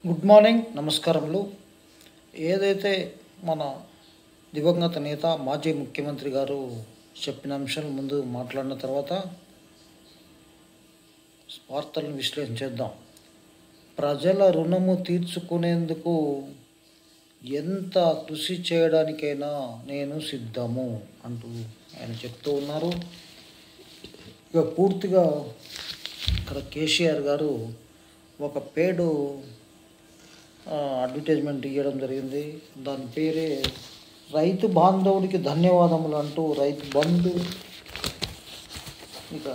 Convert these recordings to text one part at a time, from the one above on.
good morning నమస్కారములు ఏదైతే మన దివంగత నేత మాజీ ముఖ్యమంత్రి గారు చెప్పిన అంశాలు ముందు మాట్లాడిన తర్వాత వార్తలను విశ్లేషించేద్దాం ప్రజల రుణము తీర్చుకునేందుకు ఎంత కృషి చేయడానికైనా నేను సిద్ధము అంటూ ఆయన చెప్తూ ఉన్నారు ఇక పూర్తిగా ఇక్కడ కేసీఆర్ గారు ఒక పేడు ఆ, అడ్వర్టైజ్మెంట్ ఇవ్వడం జరిగింది దాని పేరే రైతు బాంధవుడికి ధన్యవాదములు అంటూ రైతు బంధు ఇక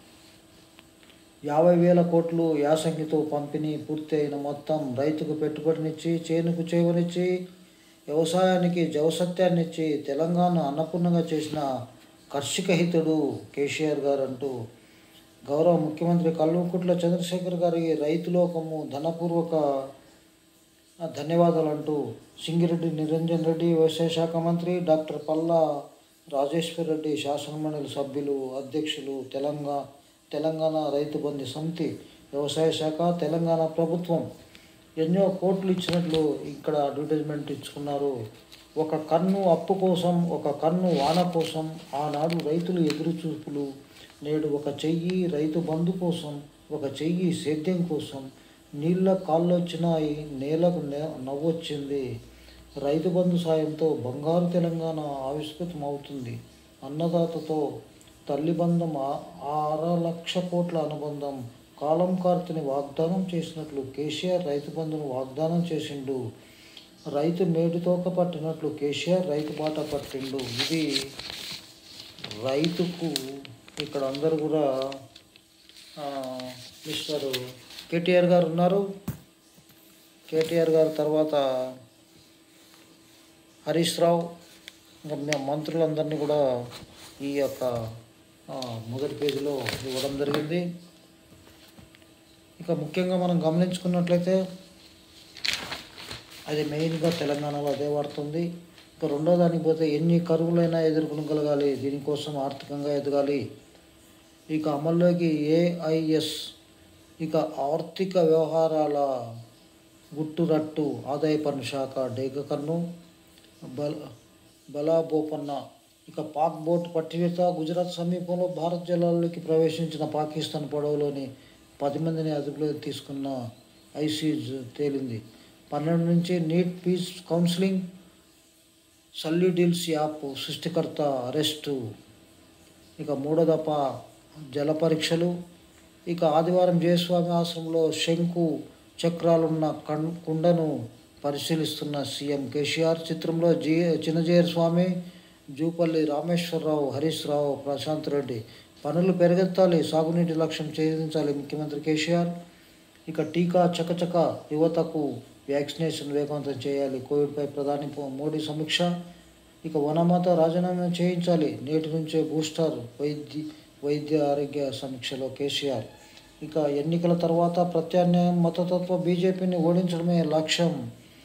యాభై వేల కోట్లు యాసంగితో పంపిణీ పూర్తి అయిన మొత్తం రైతుకు పెట్టుబడినిచ్చి చేనుకు చేవనిచ్చి వ్యవసాయానికి జవసత్యాన్నిచ్చి తెలంగాణ అన్నపూర్ణంగా చేసిన కర్షిక హితుడు కేసీఆర్ గారు అంటూ గౌరవ ముఖ్యమంత్రి కల్వకుంట్ల చంద్రశేఖర్ గారి రైతులోకము ధనపూర్వక ఆ, ధన్యవాదాలు అంటూ సింగిరెడ్డి నిరంజన్ రెడ్డి వ్యవసాయ శాఖ మంత్రి డాక్టర్ పల్లా రాజేశ్వర్ రెడ్డి శాసనమండలి సభ్యులు అధ్యక్షులు తెలంగాణ తెలంగాణ రైతు బంధు సమితి వ్యవసాయ శాఖ తెలంగాణ ప్రభుత్వం ఎన్నో కోట్లు ఇచ్చినట్లు ఇక్కడ అడ్వర్టైజ్మెంట్ ఇచ్చుకున్నారు ఒక కన్ను అప్పు కోసం ఒక కన్ను వాన కోసం ఆనాడు రైతులు ఎదురుచూపులు నేడు ఒక చెయ్యి రైతు బంధు కోసం ఒక చెయ్యి సేద్యం కోసం నీళ్ళ కాళ్ళు వచ్చినాయి నేలకు నే- నవ్వొచ్చింది రైతు బంధు సాయంతో బంగారు తెలంగాణ ఆవిష్కృతం అవుతుంది అన్నదాతతో తల్లి బంధం ఆ- అర లక్ష కోట్ల అనుబంధం కాలం కార్తిని వాగ్దానం చేసినట్లు కేసీఆర్ రైతు బంధును వాగ్దానం చేసిండు రైతు మేడుతోక పట్టినట్లు కేసీఆర్ రైతు బాట పట్టిండు ఇది రైతుకు ఇక్కడ అందరు కూడా ఆ, మిస్టర్ కేటీఆర్ గారు ఉన్నారు కేటీఆర్ గారు తర్వాత హరీష్ రావు ఇంకా మేము మంత్రులందరినీ కూడా ఈ యొక్క ఆ, మొదటి పేజీలో ఇవ్వడం జరిగింది ఇక ముఖ్యంగా మనం గమనించుకున్నట్లయితే అది మెయిన్గా తెలంగాణలో అదే వాడుతుంది ఇక రెండో దానికి పోతే ఎన్ని కరువులైనా ఎదుర్కొనగలగాలి దీనికోసం ఆర్థికంగా ఎదగాలి ఇక అమల్లోకి ఏఐఎస్ ఇక ఆర్థిక వ్యవహారాల గుట్టురట్టు ఆదాయ పన్ను శాఖ డేగ కన్ను బల బలాబోపన్న ఇక పాక్ బోట్ పట్టివేత గుజరాత్ సమీపంలో భారత్ జలాల్లోకి ప్రవేశించిన పాకిస్తాన్ పడవలోని పది మందిని అదుపులోకి తీసుకున్న ఐసీజ్ తేలింది పన్నెండు నుంచి నీట్ పీస్ కౌన్సిలింగ్ సల్లి డీల్స్ యాప్ సృష్టికర్త అరెస్టు ఇక మూడో దఫ జల పరీక్షలు ఇక ఆదివారం జయస్వామి ఆశ్రమంలో శంకు చక్రాలున్న కన్ కుండను పరిశీలిస్తున్న సీఎం కేసీఆర్ చిత్రంలో జీ చిన్నజీయర్ స్వామి జూపల్లి రామేశ్వరరావు హరీష్ రావు ప్రశాంత్ రెడ్డి పనులు పెరగెత్తాలి సాగునీటి లక్ష్యం ఛేదించాలి ముఖ్యమంత్రి కేసీఆర్ ఇక టీకా చకచక యువతకు వ్యాక్సినేషన్ వేగవంతం చేయాలి కోవిడ్పై ప్రధాని పో- మోడీ సమీక్ష ఇక వనమాత రాజీనామా చేయించాలి నేటి నుంచే బూస్టర్ వైద్య వైద్య ఆరోగ్య సమీక్షలో కేసీఆర్ ఇక ఎన్నికల తర్వాత ప్రత్యామ్నాయం మతతత్వ బీజేపీని ఓడించడమే లక్ష్యం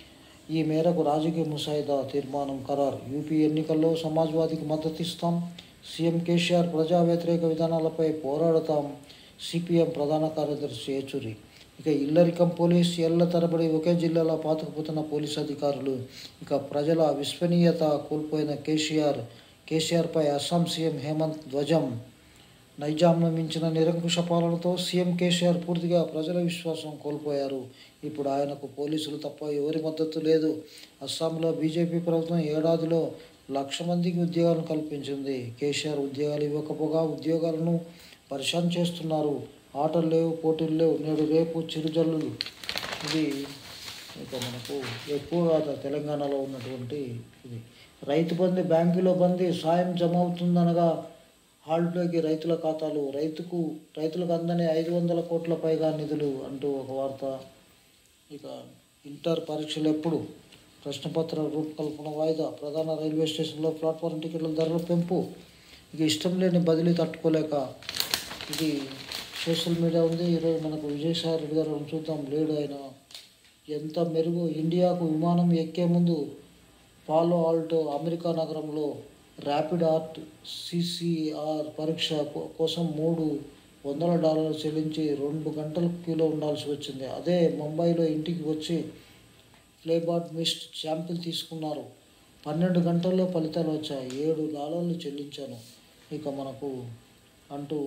ఈ మేరకు రాజకీయ ముసాయిదా తీర్మానం ఖరారు యూపీ ఎన్నికల్లో సమాజ్వాదీకి మద్దతు ఇస్తాం సీఎం కేసీఆర్ ప్రజా వ్యతిరేక విధానాలపై పోరాడతాం సిపిఎం ప్రధాన కార్యదర్శి ఏచూరి ఇక ఇల్లరికం పోలీస్ ఏళ్ల తరబడి ఒకే జిల్లాలో పాతుకుపోతున్న పోలీస్ అధికారులు ఇక ప్రజల విశ్వనీయత కోల్పోయిన కేసీఆర్ కేసీఆర్పై అస్సాం సీఎం హేమంత్ ధ్వజం నైజాంను మించిన నిరంకుశ పాలనతో సీఎం కేసీఆర్ పూర్తిగా ప్రజల విశ్వాసం కోల్పోయారు ఇప్పుడు ఆయనకు పోలీసులు తప్ప ఎవరి మద్దతు లేదు అస్సాంలో బీజేపీ ప్రభుత్వం ఏడాదిలో లక్ష మందికి ఉద్యోగాలను కల్పించింది కేసీఆర్ ఉద్యోగాలు ఇవ్వకపోగా ఉద్యోగాలను పరిశాన్ చేస్తున్నారు ఆటలు లేవు పోటీలు లేవు నేడు రేపు చిరుజల్లులు ఇది ఇక మనకు ఎక్కువగా తెలంగాణలో ఉన్నటువంటి ఇది రైతు బంధు బ్యాంకులో బందీ సాయం జమ అవుతుందనగా హాల్ట్లోకి రైతుల ఖాతాలు రైతుకు రైతులకు అందని ఐదు వందల కోట్ల పైగా నిధులు అంటూ ఒక వార్త ఇక ఇంటర్ పరీక్షలు ఎప్పుడు ప్రశ్నపత్ర రూపకల్పన వాయిదా ప్రధాన రైల్వే స్టేషన్లో ప్లాట్ఫారం టికెట్ల ధరల పెంపు ఇక ఇష్టం లేని బదిలీ తట్టుకోలేక ఇది సోషల్ మీడియా ఉంది ఈరోజు మనకు విజయసాయి రెడ్డి గారు చూద్దాం లేడు ఆయన ఎంత మెరుగు ఇండియాకు విమానం ఎక్కే ముందు పాలో ఆల్టో అమెరికా నగరంలో ర్యాపిడ్ ఆర్ట్ సిసిఆర్ పరీక్ష కో- కోసం మూడు వందల డాలర్లు చెల్లించి రెండు గంటలు క్యూలో ఉండాల్సి వచ్చింది అదే ముంబైలో ఇంటికి వచ్చి ఫ్లేబార్డ్ మిస్ట్ శాంపిల్ తీసుకున్నారు పన్నెండు గంటల్లో ఫలితాలు వచ్చాయి ఏడు డాలర్లు చెల్లించాను ఇక మనకు అంటూ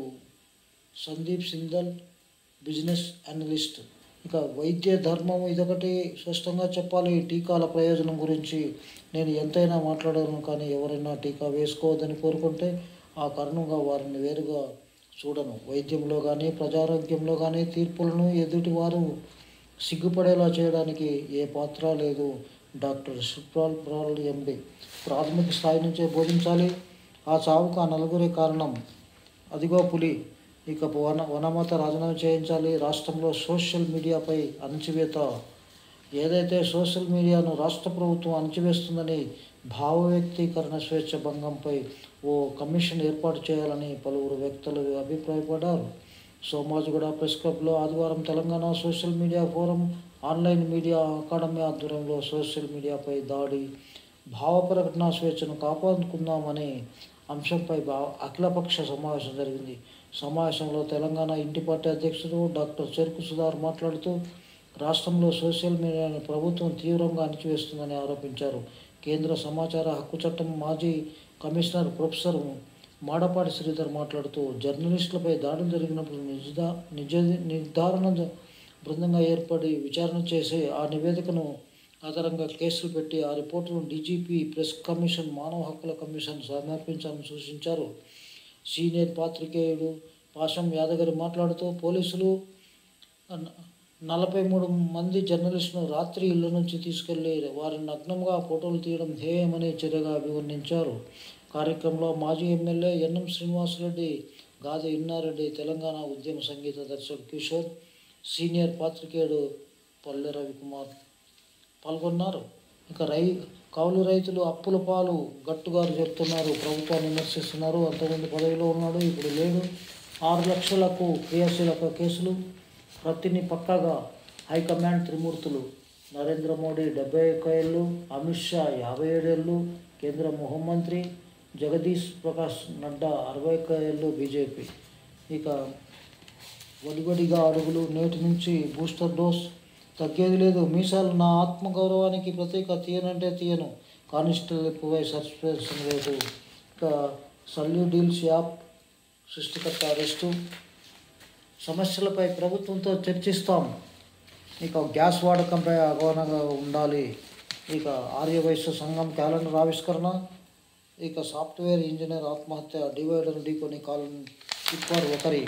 సందీప్ సిందల్ బిజినెస్ అనలిస్ట్ ఇక వైద్య ధర్మం ఇదొకటి స్పష్టంగా చెప్పాలి టీకాల ప్రయోజనం గురించి నేను ఎంతైనా మాట్లాడను కానీ ఎవరైనా టీకా వేసుకోవద్దని కోరుకుంటే ఆ కారణంగా వారిని వేరుగా చూడను వైద్యంలో కానీ ప్రజారోగ్యంలో కానీ తీర్పులను ఎదుటి వారు సిగ్గుపడేలా చేయడానికి ఏ పాత్ర లేదు డాక్టర్ సుప్రాల్ ప్రాల్ ఎంబి ప్రాథమిక స్థాయి నుంచే బోధించాలి ఆ చావుకు ఆ నలుగురే కారణం అదిగో పులి ఇక వన వనమత రాజీనామా చేయించాలి రాష్ట్రంలో సోషల్ మీడియాపై అణచివేత ఏదైతే సోషల్ మీడియాను రాష్ట్ర ప్రభుత్వం అణచివేస్తుందని భావ వ్యక్తీకరణ స్వేచ్ఛ భంగంపై ఓ కమిషన్ ఏర్పాటు చేయాలని పలువురు వ్యక్తులు అభిప్రాయపడ్డారు సోమాజిగూడ ప్రెస్ క్లబ్లో ఆదివారం Telangana social media forum online media academy ఆధ్వర్యంలో సోషల్ మీడియాపై దాడి భావ ప్రకటన స్వేచ్ఛను కాపాడుకుందామనే అంశంపై భా అఖిలపక్ష సమావేశం జరిగింది సమావేశంలో తెలంగాణ ఇంటి పార్టీ అధ్యక్షుడు డాక్టర్ చెరుకు సుధార్ మాట్లాడుతూ రాష్ట్రంలో సోషల్ మీడియాను ప్రభుత్వం తీవ్రంగా అణిచివేస్తుందని ఆరోపించారు కేంద్ర సమాచార హక్కు చట్టం మాజీ కమిషనర్ ప్రొఫెసర్ మాడపాటి శ్రీధర్ మాట్లాడుతూ జర్నలిస్టులపై దాడులు జరిగినప్పుడు నిజ నిజ నిర్ధారణ బృందంగా ఏర్పడి విచారణ చేసి ఆ నివేదికను ఆధారంగా కేసులు పెట్టి ఆ రిపోర్టును డీజీపీ ప్రెస్ కమిషన్ మానవ హక్కుల కమిషన్ సమర్పించాలని సూచించారు సీనియర్ పాత్రికేయుడు పాషం యాదగిరి మాట్లాడుతూ పోలీసులు న- నలభై మూడు మంది జర్నలిస్టును రాత్రి ఇళ్ల నుంచి తీసుకెళ్లి వారిని నగ్నంగా ఫోటోలు తీయడం హేయమనే చర్యగా అభివర్ణించారు కార్యక్రమంలో మాజీ ఎమ్మెల్యే ఎన్ఎం శ్రీనివాసరెడ్డి గాది ఇన్నారెడ్డి తెలంగాణ ఉద్యమ సంగీత దర్శకుడు కిషోర్ సీనియర్ పాత్రికేయుడు పల్లె రవికుమార్ పాల్గొన్నారు ఇక రై కౌలు రైతులు అప్పుల పాలు గట్టుగారు చెప్తున్నారు ప్రభుత్వాన్ని విమర్శిస్తున్నారు అంతకుముందు పదవిలో ఉన్నాడు ఇప్పుడు లేడు ఆరు లక్షలకు క్రియాశీలక కేసులు ప్రతిని పక్కాగా హైకమాండ్ త్రిమూర్తులు నరేంద్ర మోడీ డెబ్బై ఒక్క ఏళ్ళు అమిత్ షా యాభై ఏడేళ్ళు కేంద్ర హోంమంత్రి జగదీష్ ప్రకాష్ నడ్డా అరవై ఒక్క ఏళ్ళు బీజేపీ ఇక వడివడిగా అడుగులు నేటి నుంచి బూస్టర్ డోస్ తగ్గేది లేదు మీసాలు నా ఆత్మగౌరవానికి ప్రత్యేక తీయనంటే తీయను కానిస్టేబుల్ ఎక్కువై సస్పెన్షన్ రేటు ఇక సల్యూ డీల్స్ యాప్ సృష్టికర్త అరెస్టు సమస్యలపై ప్రభుత్వంతో చర్చిస్తాం ఇక గ్యాస్ వాడకంపై అవగాహనగా ఉండాలి ఇక ఆర్యవైశ్య సంఘం క్యాలెండర్ ఆవిష్కరణ ఇక సాఫ్ట్వేర్ ఇంజనీర్ ఆత్మహత్య డివైడర్ ఢీకొని కాలం టిప్పర్ ఒకరి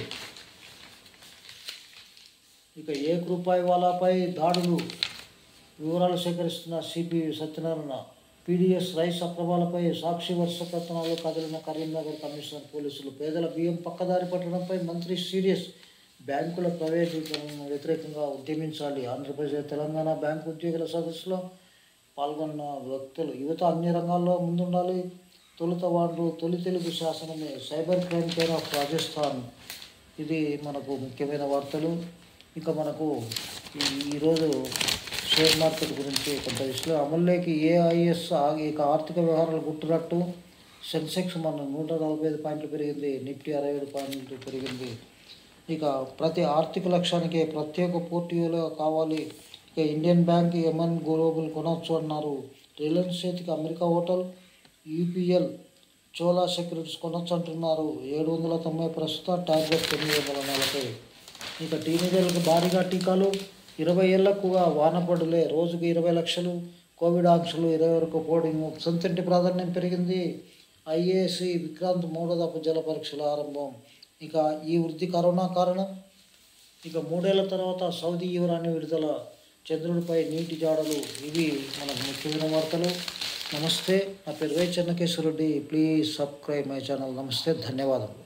ఇక ఏక రూపాయి వాలాపై దాడులు వివరాలు సేకరిస్తున్న సిపి సత్యనారాయణ పీడిఎస్ రైస్ అక్రమాలపై సాక్షి వర్ష కథనాలు కదిలిన కరీంనగర్ కమిషనర్ పోలీసులు పేదల బియ్యం పక్కదారి పట్టడంపై మంత్రి సీరియస్ బ్యాంకుల ప్రైవేటీకరణను వ్యతిరేకంగా ఉద్యమించాలి ఆంధ్రప్రదేశ్ తెలంగాణ బ్యాంకు ఉద్యోగుల సదస్సులో పాల్గొన్న వ్యక్తులు యువత అన్ని రంగాల్లో ముందుండాలి తొలుత వాళ్ళు తొలి తెలుగు శాసనమే cyber crime care of Rajasthan ఇది మనకు ముఖ్యమైన వార్తలు ఇంకా మనకు ఈ- ఈరోజు షేర్ మార్కెట్ గురించి కొంత విషయం అమల్లోకి ఏఐఎస్ ఇక ఆర్థిక వ్యవహారాలు గుట్టురట్టు సెన్సెక్స్ మన నూట నలభై ఐదు పాయింట్లు పెరిగింది నిఫ్టీ అరవై ఏడు పాయింట్లు పెరిగింది ఇక ప్రతి ఆర్థిక లక్ష్యానికి ప్రత్యేక పోర్ట్ఫోలియో కావాలి ఇక ఇండియన్ బ్యాంక్ ఎంఎన్ గ్లోబల్ కొనవచ్చు అన్నారు రిలయన్స్ చేతికి America hotel UPL Chola securities కొనొచ్చు అంటున్నారు ఏడు వందల తొంభై ప్రస్తుత టార్గెట్ తొమ్మిది వందల నలభై ఇక టీనేజర్లకు భారీగా టీకాలు ఇరవై ఏళ్లకుగా వానపడులే రోజుకు ఇరవై లక్షలు కోవిడ్ ఆంక్షలు ఇరవై వరకు పోడింగ్ సొంతంటి ప్రాధాన్యం పెరిగింది ఐఏఎస్సి విక్రాంత్ మూడో దఫ జల పరీక్షల ఆరంభం ఇక ఈ వృద్ధి కరోనా కారణం ఇక మూడేళ్ల తర్వాత సౌదీ యువరాణి విడుదల చంద్రుడిపై నీటి జాడలు ఇవి మనకు ముఖ్యమైన వార్తలు నమస్తే నా పేరు Y Chennakeshwarreddy please subscribe my channel నమస్తే ధన్యవాదాలు